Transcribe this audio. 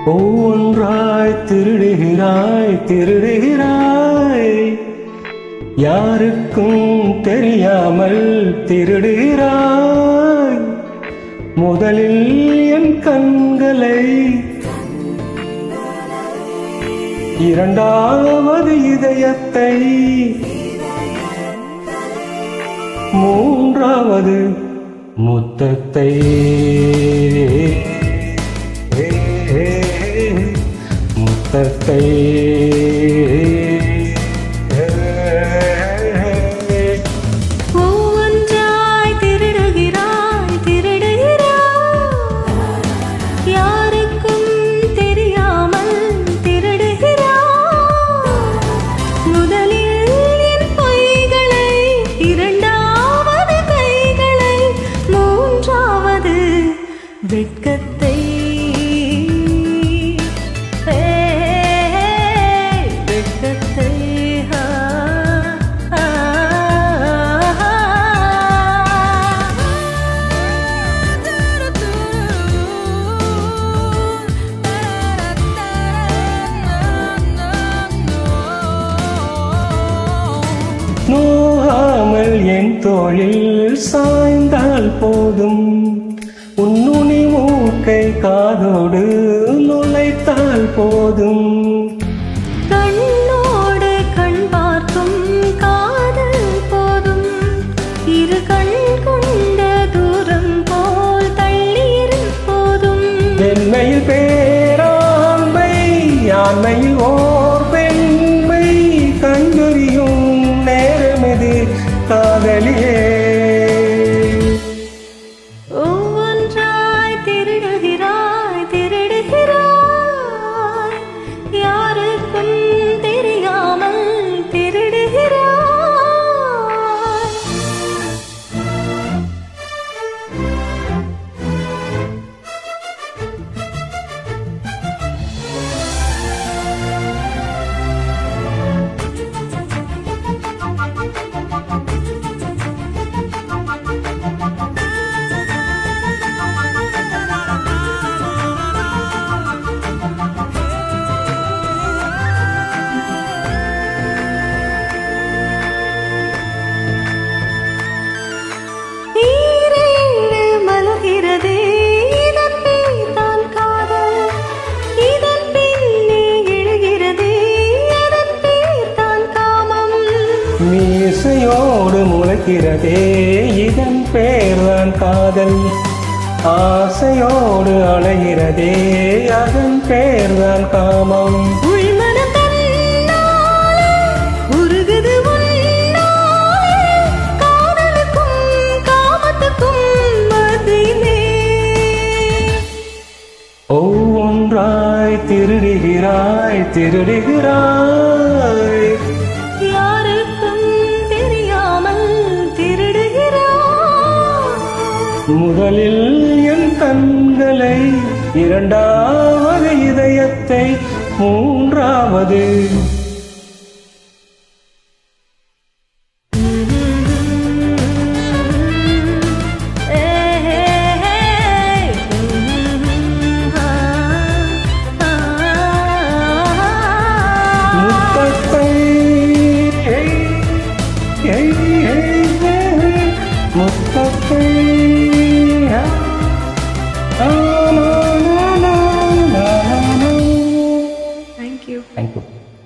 ஒவ்வொன்றாய் திருடுகிறாய் திருடுகிறாய் யாருக்கும் தெரியாமல் திருடுகிறாய் முதலில் என் கண்களை இரண்டாவது இதயத்தை மூன்றாவது முத்தத்தை முத்தத்தை ஒவ்வொன்றாய் திருடுகிறாய் திருடுகிறாய் யாருக்கும் தெரியாமல் திருடுகிறாய் முதலில் என் பொய்களை இரண்டாவது கைகளை மூன்றாவது வெட்கத்தை ஏய், வெட்கத்தை ஆ, ஆ, நோகாமல் என் தோளில் சாய்ந்தால் போதும் உன்னுனி மூக்கை காதோடு நுழைத்தால் போதும் கண்ணோடு கண் பார்க்கும் காதல் போதும் இரு கண் கொண்ட தூரம் போல் தள்ளீர் போதும் வெண்மையில் பேராண்மை ஆண்மையில் ஓர் பெண்மை கண்டறியும் நேரமிது காதலியே ஒவ்வொன்றாய் திருடுகிறாய் திருடுகிறாய் யாருக்கும் தெரியாமல் திருடுகிறாய் ஈரேழு மலர்கிறதே இதன் பேர்தான் காதல் இதன் பின்னே எழுகிறதே அதன் பேர்தான் காமம் மீசையோடு முளைக்கிறதே இதன் பேர்தான் காதல் ஆசையோடு அலைகிறதே அதன் பேர்தான் காமம் உள்மனம் தன்னாலே உருகுது உன்னாலே காதலுக்கும் காமத்துக்கும் மத்தியிலே ஒவ்வொன்றாய் திருடுகிறாய் திருடுகிறாய் யாருக்கும் தெரியாமல் திருடுகிறாய் முதலில் என் கண்களை இரண்டாவது இதயத்தை மூன்றாவது முத்தத்தை முத்தத்தை Thank you. தேங்க்யூ